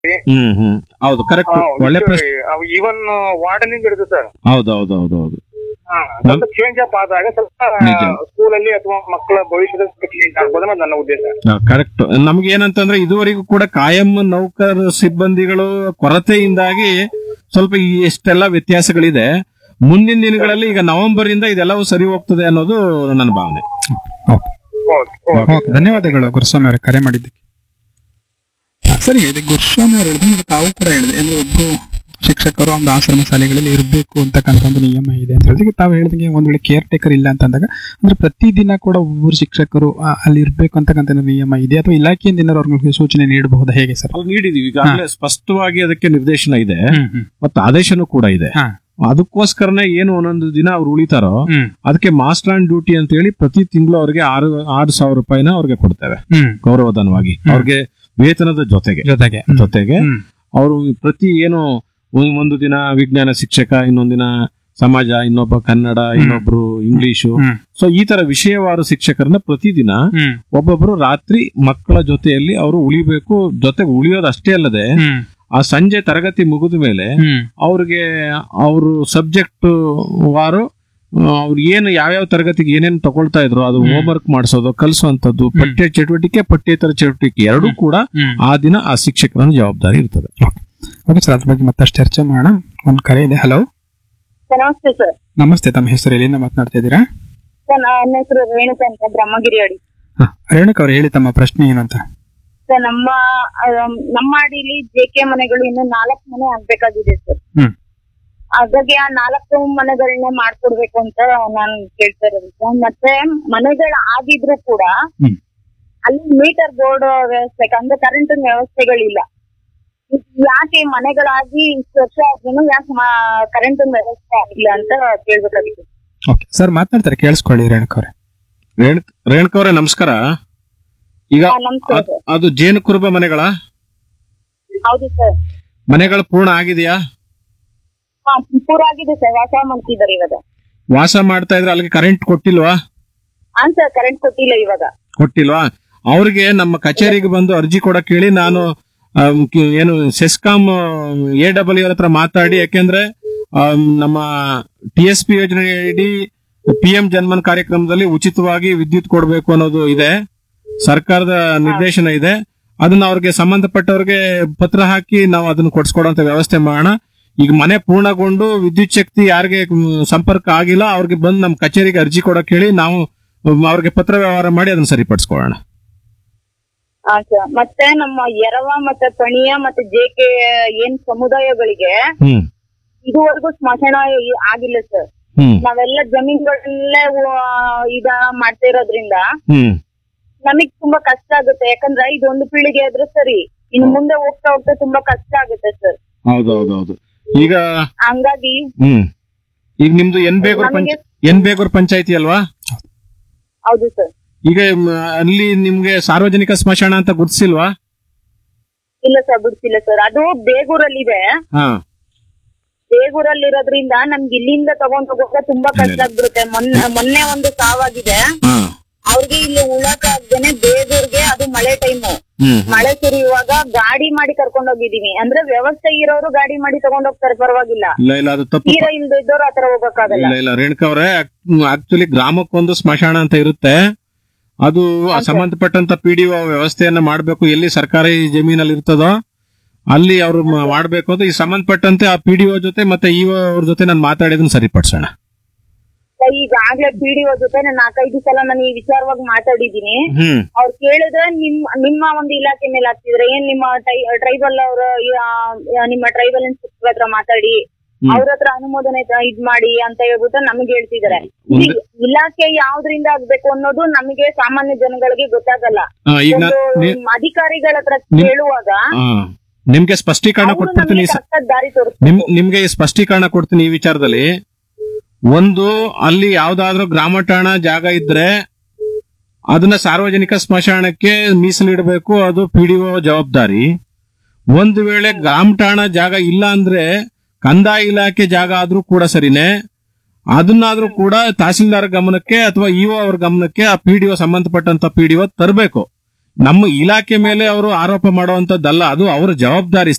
ಹ್ಮ್ ಹ್ಮ್ ಹೌದು ಕರೆಕ್ಟ್ ಒಳ್ಳೆ ಪ್ರಶ್ನೆ ಈವನ್ ವಾರ್ಡನಿಂಗ್ ಹಿಡಿದು ಸರ್ ಹೌದು ಹೌದು ಹೌದು ಹೌದು ಸ್ವಲ್ಪ ಚೇಂಜ್ ಅಪ್ ಆದಾಗ ಸ್ವಲ್ಪ ನಿಜ. ಸ್ಕೂಲಲ್ಲಿ ಅಥವಾ ಮಕ್ಕಳ ಭವಿಷ್ಯದ ಚೇಂಜ್ ಆಗ್ಬೋದು ಅನ್ನೋದು ನನ್ನ ಉದ್ದೇಶ ಕರೆಕ್ಟ್ ನಮ್ಗೆ ಏನಂತಂದ್ರೆ ಇದುವರೆಗೂ ಕೂಡ ಕಾಯಂ ನೌಕರ ಸಿಬ್ಬಂದಿಗಳು ಕೊರತೆಯಿಂದಾಗಿ ಸ್ವಲ್ಪ ಈ ಎಷ್ಟೆಲ್ಲ ವ್ಯತ್ಯಾಸಗಳಿದೆ ಮುಂದಿನ ದಿನಗಳಲ್ಲಿ ಈಗ ನವೆಂಬರ್ ಇಂದ ಇದೆಲ್ಲವೂ ಸರಿ ಹೋಗ್ತದೆ ಅನ್ನೋದು ನನ್ನ ಭಾವನೆ ಓಕೆ ಓಕೆ ಓಕೆ ಧನ್ಯವಾದಗಳು ಗುರುಸ್ವಾಮಿ ಅವರೇ ಕರೆ ಮಾಡಿದ್ದಕ್ಕೆ ಹಾ, ಸರಿ ಇದು ಗುರುಸ್ವಾಮಿ ಅವರು ಹೇಳಿದ್ರೆ ಈಗ ತಾವು ಕೂಡ ಹೇಳಿದೆ ಅಂದ್ರೆ ಒಬ್ರು ಶಿಕ್ಷಕರು ಒಂದು ಆಶ್ರಮ ಶಾಲೆಗಳಲ್ಲಿ ಇರಬೇಕು ಅಂತಕ್ಕಂಥ ಒಂದು ನಿಯಮ ಇದೆ ಅಂತ ಹೇಳಿದ್ರೆ ಈಗ ತಾವು ಹೇಳಿದಂಗೆ ಒಂದ್ ವೇಳೆ ಕೇರ್ ಟೇಕರ್ ಇಲ್ಲ ಅಂತಂದಾಗ ಅಂದ್ರೆ ಪ್ರತಿದಿನ ಕೂಡ ಒಬ್ಬರು ಶಿಕ್ಷಕರು ಆ, ಅಲ್ಲಿ ಇರಬೇಕು ಅಂತಕ್ಕಂಥ ಒಂದು ನಿಯಮ ಇದೆ ಅಥವಾ ಇಲಾಖೆಯಿಂದ ಏನಾದ್ರು ಅವ್ರಿಗೆ ಸೂಚನೆ ನೀಡಬಹುದಾ ಹೇಗೆ ಸರ್ ಅದು ನೀಡಿದೀವಿ ಈಗಾಗಲೇ ಸ್ಪಷ್ಟವಾಗಿ ಅದಕ್ಕೆ ನಿರ್ದೇಶನ ಇದೆ ಹ್ಮ್ ಹ್ಮ್ ಮತ್ತು ಆದೇಶನೂ ಕೂಡ ಇದೆ ಹಾ. ಅದಕ್ಕೋಸ್ಕರನೇ ಏನು ಒಂದೊಂದು ದಿನ ಅವ್ರು ಉಳಿತಾರೋ ಹ್ಮ್ ಅದಕ್ಕೆ ಮಾಸ್ಟರ್ ಆನ್ ಡ್ಯೂಟಿ ಅಂತ ಹೇಳಿ ಪ್ರತಿ ತಿಂಗಳು ಅವ್ರಿಗೆ ಆರು ಆರು ಸಾವಿರ ರೂಪಾಯಿನ ಅವ್ರಿಗೆ ಕೊಡ್ತೇವೆ ಹ್ಮ್ ಗೌರವಧನವಾಗಿ ಅವ್ರಿಗೆ ವೇತನದ ಜೊತೆಗೆ ಜೊತೆಗೆ ಜೊತೆಗೆ ಹ್ಮ್ ಅವರು ಪ್ರತಿ ಏನು ಒಂದ್- ಒಂದು ದಿನ ವಿಜ್ಞಾನ ಶಿಕ್ಷಕ ಇನ್ನೊಂದಿನ ಸಮಾಜ ಇನ್ನೊಬ್ಬ ಕನ್ನಡ ಇನ್ನೊಬ್ರು ಇಂಗ್ಲಿಷು ಹ್ಮ್ ಸೊ ಈ ತರ ವಿಷಯವಾರು ಶಿಕ್ಷಕರನ್ನ ಪ್ರತಿದಿನ ಹ್ಮ್ ಒಬ್ಬೊಬ್ರು ರಾತ್ರಿ ಮಕ್ಕಳ ಜೊತೆಯಲ್ಲಿ ಅವರು ಉಳಿಬೇಕು ಜೊತೆಗೆ ಉಳಿಯೋದು ಅಷ್ಟೇ ಅಲ್ಲದೆ ಹ್ಮ್ ಆ ಸಂಜೆ ತರಗತಿ ಮುಗಿದ ಮೇಲೆ ಹ್ಮ್ ಅವ್ರಿಗೆ ಅವರು ಸಬ್ಜೆಕ್ಟ್ ವಾರು ಅವ್ರು ಏನು ಯಾವ್ಯಾವ ತರಗತಿಗೆ ಏನೇನು ತಗೊಳ್ತಾ ಇದ್ರು ಅದು ಹೋಮ್ ವರ್ಕ್ ಮಾಡಿಸೋದು ಕಲಿಸುವಂತದ್ದು ಪಠ್ಯ ಚಟುವಟಿಕೆ ಪಠ್ಯೇತರ ಚಟುವಟಿಕೆ ಎರಡೂ ಕೂಡ ಹ್ಮ್ ಆ ದಿನ ಆ ಶಿಕ್ಷಕರ ಜವಾಬ್ದಾರಿ ಇರ್ತದೆ ಓಕೆ ಸರ್ ಅದ್ರ ಬಗ್ಗೆ ಮತ್ತಷ್ಟು ಚರ್ಚೆ ಮಾಡೋಣ ಒಂದ್ ಕರೆ ಇದೆ ಹಲೋ ನಮಸ್ತೆ ಸರ್ ನಮಸ್ತೆ ತಮ್ಮ ಹೆಸರು ಎಲ್ಲಿಂದ ಮಾತನಾಡ್ತಾ ಇದ್ದೀರಾ ಸರ್ ನನ್ನ ಹೆಸರು ರೇಣುಕಾ ಅಂತ ಬ್ರಹ್ಮಗಿರಿ ಅಡಿ ಹಾ, ರೇಣುಕ ಅವ್ರು ಹೇಳಿ ತಮ್ಮ ಪ್ರಶ್ನೆ ಏನು ಅಂತ ಸರ್ ನಮ್ಮ ಆಮ್, ನಮ್ಮ ಅಡಿಲಿ ಜೆ ಕೆ ಮನೆಗಳು ಇನ್ನು ನಾಲ್ಕು ಮನೆ ಆಗ್ಬೇಕಾಗಿದೆ ಸರ್ ಹ್ಮ್ ಹಾಗಾಗಿ ಆ ನಾಲ್ಕು ಮನೆಗಳನ್ನ ಮಾಡ್ಕೊಡ್ಬೇಕು ಅಂತ ನಾನು ಕೇಳ್ತಾ ಇರೋದು ಸರ್ ಮತ್ತೆ ಮನೆಗಳು ಆಗಿದ್ರು ಕೂಡ ಹ್ಮ್. ಅಲ್ಲಿ ಮೀಟರ್ ಬೋರ್ಡ್ ವ್ಯವಸ್ಥೆ ಅಂದ್ರೆ ಕರೆಂಟ್ ವ್ಯವಸ್ಥೆಗಳಿಲ್ಲ ಇದ್ ಯಾಕೆ ಮನೆಗಳಾಗಿ ಇಷ್ಟು ವರ್ಷ ಆದ್ರೂ ಯಾಕೆ ಕರೆಂಟ್ ವ್ಯವಸ್ಥೆ ಆಗಿಲ್ಲ ಅಂತ ಕೇಳ್ಬೇಕಾಗಿತ್ತು ಓಕೆ ಸರ್ ಮಾತನಾಡ್ತಾರೆ ಕೇಳಿಸ್ಕೊಳ್ಳಿ ರೇಣುಕ ಅವ್ರೆ ರೇಣುಕ್ ರೇಣುಕವ್ರೆ ನಮಸ್ಕಾರ ಈಗ ಹಾ, ನಮಸ್ಕಾರ ಅದ್- ಅದು ಜೇನು ಕುರುಬ ಮನೆಗಳ ಹೌದು ಸರ್ ಮನೆಗಳು ಪೂರ್ಣ ಆಗಿದೆಯಾ ಹಾ ಪೂರ ಆಗಿದೆ ಸರ್ ವಾಸ ಮಾಡ್ತಿದ್ದಾರೆ ಇವಾಗ ವಾಸ ಮಾಡ್ತಾ ಇದ್ರೆ ಅಲ್ಲಿಗೆ ಕರೆಂಟ್ ಕೊಟ್ಟಿಲ್ವಾ ಹಾ ಸರ್ ಕರೆಂಟ್ ಕೊಟ್ಟಿಲ್ಲ ಇವಾಗ ಕೊಟ್ಟಿಲ್ವಾ ಅವ್ರಿಗೆ ನಮ್ಮ ಕಚೇರಿಗೆ ಬಂದು ಅರ್ಜಿ ಕೊಡಕ್ ಹೇಳಿ ನಾನು ಆಮ್, ಕಿ- ಏನು ಸೆಸ್ಕಾಂ ಎ ಡಬ್ಲ್ಯೂ ಹತ್ರ ಮಾತಾಡಿ ಯಾಕೆಂದ್ರೆ ಆಮ್, ನಮ್ಮ ಟಿ ಎಸ್ ಪಿ ಯೋಜನೆ ಅಡಿ ಪಿ ಎಂ ಜನ್ಮನ್ ಕಾರ್ಯಕ್ರಮದಲ್ಲಿ ಉಚಿತವಾಗಿ ವಿದ್ಯುತ್ ಕೊಡಬೇಕು ಅನ್ನೋದು ಇದೆ ಸರ್ಕಾರದ ನಿರ್ದೇಶನ ಇದೆ ಅದನ್ನ ಅವ್ರಿಗೆ ಸಂಬಂಧಪಟ್ಟವ್ರಿಗೆ ಪತ್ರ ಹಾಕಿ ನಾವು ಅದನ್ನ ಕೊಡ್ಸ್ಕೊಡೋಂತ ವ್ಯವಸ್ಥೆ ಮಾಡೋಣ ಈಗ ಮನೆ ಪೂರ್ಣಗೊಂಡು ವಿದ್ಯುತ್ ಶಕ್ತಿ ಯಾರಿಗೆ ಮ್, ಸಂಪರ್ಕ ಆಗಿಲ್ಲ ಅವ್ರಿಗೆ ಬಂದು ನಮ್ಮ ಕಚೇರಿಗೆ ಅರ್ಜಿ ಕೊಡಕ್ ಹೇಳಿ ನಾವು ಮ್, ಅವ್ರಿಗೆ ಪತ್ರ ವ್ಯವಹಾರ ಮಾಡಿ ಅದನ್ನ ಸರಿಪಡಿಸ್ಕೊಳ್ಳೋಣ ಹಾ ಸರ್ ಮತ್ತೆ ನಮ್ಮ ಎರವ ಮತ್ತೆ ಪಣಿಯ ಮತ್ತೆ ಜೆಕೆ ಏನ್ ಸಮುದಾಯಗಳಿಗೆ ಹ್ಮ್ ಇದುವರೆಗೂ ಸ್ಮಶಾನ ಇ- ಆಗಿಲ್ಲ ಸರ್ ಹ್ಮ್ ನಾವೆಲ್ಲ ಜಮೀನ್ಗಳಲ್ಲೇ ಉ- ಇದ ಮಾಡ್ತಾ ಇರೋದ್ರಿಂದ ಹ್ಮ್ ನಮಗ್ ತುಂಬಾ ಕಷ್ಟ ಆಗುತ್ತೆ ಯಾಕಂದ್ರೆ ಇದೊಂದು ಪೀಳಿಗೆ ಆದ್ರೆ ಸರಿ ಇನ್ನು ಮುಂದೆ ಹೋಗ್ತಾ ಹೋಗ್ತಾ ತುಂಬಾ ಕಷ್ಟ ಆಗುತ್ತೆ ಸರ್ ಹೌದೌದೌದು ಈಗ ಹಂಗಾಗಿ ಹ್ಮ್ ಈಗ ನಿಮ್ದು ಎನ್ ಬೇಗೂರ್ ಪಂಚ ನಮಗೆ ಎನ್ ಬೇಗೂರ್ ಪಂಚಾಯತಿ ಅಲ್ವಾ ಹೌದು ಸರ್ ಈಗ ಮ್, ಅಲ್ಲಿ ನಿಮ್ಗೆ ಸಾರ್ವಜನಿಕ ಸ್ಮಶಾನ ಅಂತ ಗುರ್ತಿಸಿಲ್ವಾ ಇಲ್ಲ ಸರ್ ಬಿಡ್ತಿಲ್ಲ ಸರ್ ಅದು ಬೇಗೂರಲ್ಲಿದೆ ಹಾ ಬೇಗೂರಲ್ಲಿ ಇರೋದ್ರಿಂದ ನಮ್ಗೆ ಇಲ್ಲಿಂದ ತಗೊಂಡ್ ಹೋಗೋಕೆ ತುಂಬಾ ಕಷ್ಟ ಆಗ್ಬಿಡುತ್ತೆ ಮೊನ್ನೆ ಮೊನ್ನೆ ಒಂದು ಸಾವಾಗಿದೆ ಹಾ ಅವ್ರಿಗೆ ಇಲ್ಲಿ ಉಳಕ್ ಆಗ್ದೇನೆ ಬೇಗೂರ್ಗೆ ಅದು ಮಳೆ ಟೈಮು ಹ್ಮ್ ಮಳೆ ಸುರಿಯುವಾಗ ಗಾಡಿ ಮಾಡಿ ಕರ್ಕೊಂಡ್ ಹೋಗಿದೀನಿ ಅಂದ್ರೆ ವ್ಯವಸ್ಥೆ ಇರೋರು ಗಾಡಿ ಮಾಡಿ ತಗೊಂಡ್ ಹೋಗ್ತಾರೆ ಪರವಾಗಿಲ್ಲ ಇಲ್ಲ ಇಲ್ಲ ಅದು ತಪ್ಪು ತೀರಾ ಇಲ್ದೇ ಇದ್ದವ್ರು ಆತರ ಹೋಗಕ್ಕಾಗಲ್ಲ ಇಲ್ಲ ಇಲ್ಲ ರೇಣುಕಾ ಅವ್ರೆ ಆಕ್ಚುಲಿ ಗ್ರಾಮಕ್ಕೊಂದು ಸ್ಮಶಾನ ಅಂತ ಇರುತ್ತೆ ಅದು ಆ ಸಂಬಂಧಪಟ್ಟಂತ ಪಿ ಡಿ ವ್ಯವಸ್ಥೆಯನ್ನ ಮಾಡಬೇಕು ಎಲ್ಲಿ ಸರ್ಕಾರಿ ಜಮೀನಲ್ಲಿ ಇರ್ತದೋ ಅಲ್ಲಿ ಅವರು ಮಾಡಬೇಕು ಅಂತ ಈ ಸಂಬಂಧಪಟ್ಟಂತೆ ಆ ಪಿ ಡಿ ಜೊತೆ ಮತ್ತೆ ಇ ಅವ್ರ ಜೊತೆ ನಾನು ಮಾತಾಡಿದನ್ನ ಸರಿಪಡಿಸೋಣ ಈಗಾಗ್ಲೇ ಪಿಡಿಒ ಜೊತೆ ನಾನು ನಾಲ್ಕೈದು ಸಲ ನಾನು ಈ ವಿಚಾರವಾಗಿ ಮಾತಾಡಿದೀನಿ ಹ್ಮ್ ಅವ್ರು ಕೇಳಿದ್ರೆ ನಿಮ್ ನಿಮ್ಮ ಒಂದು ಇಲಾಖೆ ಮೇಲೆ ಹಾಕ್ತಿದ್ರೆ ಏನ್ ನಿಮ್ಮ ಟ್ರೈಬಲ್ ಅವರ ನಿಮ್ಮ ಟ್ರೈಬಲ್ ಇನ್ಸ್ಪೆಕ್ಟರ್ ಹತ್ರ ಮಾತಾಡಿ ಹ್ಮ್. ಅವ್ರ ಹತ್ರ ಅನುಮೋದನೆ ತ- ಇದ್ ಮಾಡಿ ಅಂತ ಹೇಳ್ಬಿಟ್ಟು ನಮಗೆ ಹೇಳ್ತಿದ್ದಾರೆ ಒಂದು- ಈ ಇಲಾಖೆ ಯಾವ್ದ್ರಿಂದ ಆಗ್ಬೇಕು ಅನ್ನೋದು ನಮಗೆ ಸಾಮಾನ್ಯ ಜನಗಳಿಗೆ ಗೊತ್ತಾಗಲ್ಲ ಆ, ಈಗ ನಾ- ಒಂದು ನೀ- ಅಧಿಕಾರಿಗಳ ಹತ್ರ ನಿಮ್- ಕೇಳುವಾಗ ಆ, ನಿಮ್ಗೆ ಸ್ಪಷ್ಟೀಕರಣ ಅವ್ರು ಕೊಟ್ಬಿಡ್ತೀನಿ ನಮಗೆ ಈ ಸ- ಕಷ್ಟದ ದಾರಿ ನಿಮ್ ತೋರಿಸ್ತಾರೆ ನಿಮ್ಗೆ ಈ ಸ್ಪಷ್ಟೀಕರಣ ಕೊಡ್ತೀನಿ ಈ ವಿಚಾರದಲ್ಲಿ ಒಂದು ಅಲ್ಲಿ ಯಾವ್ದಾದ್ರೂ ಗ್ರಾಮ ಠಾಣ ಜಾಗ ಇದ್ರೆ ಅದನ್ನ ಸಾರ್ವಜನಿಕ ಸ್ಮಶಾನಕ್ಕೆ ಮೀಸಲಿಡಬೇಕು ಅದು ಪಿಡಿಒ ಜವಾಬ್ದಾರಿ ಒಂದು ವೇಳೆ ಗ್ರಾಮ ಠಾಣ ಜಾಗ ಇಲ್ಲ ಅಂದ್ರೆ ಕಂದಾಯ ಇಲಾಖೆ ಜಾಗ ಆದ್ರೂ ಕೂಡ ಸರಿನೇ ಅದನ್ನಾದ್ರೂ ಕೂಡ ತಹಸೀಲ್ದಾರ್ ಗಮನಕ್ಕೆ ಅಥವಾ ಇಒ ಅವ್ರ ಗಮನಕ್ಕೆ ಆ ಪಿಡಿಒ ಸಂಬಂಧಪಟ್ಟಂತ ಪಿಡಿಒ ತರಬೇಕು ನಮ್ಮ ಇಲಾಖೆ ಮೇಲೆ ಅವರು ಆರೋಪ ಮಾಡುವಂತದ್ದಲ್ಲ ಅದು ಅವರ ಜವಾಬ್ದಾರಿ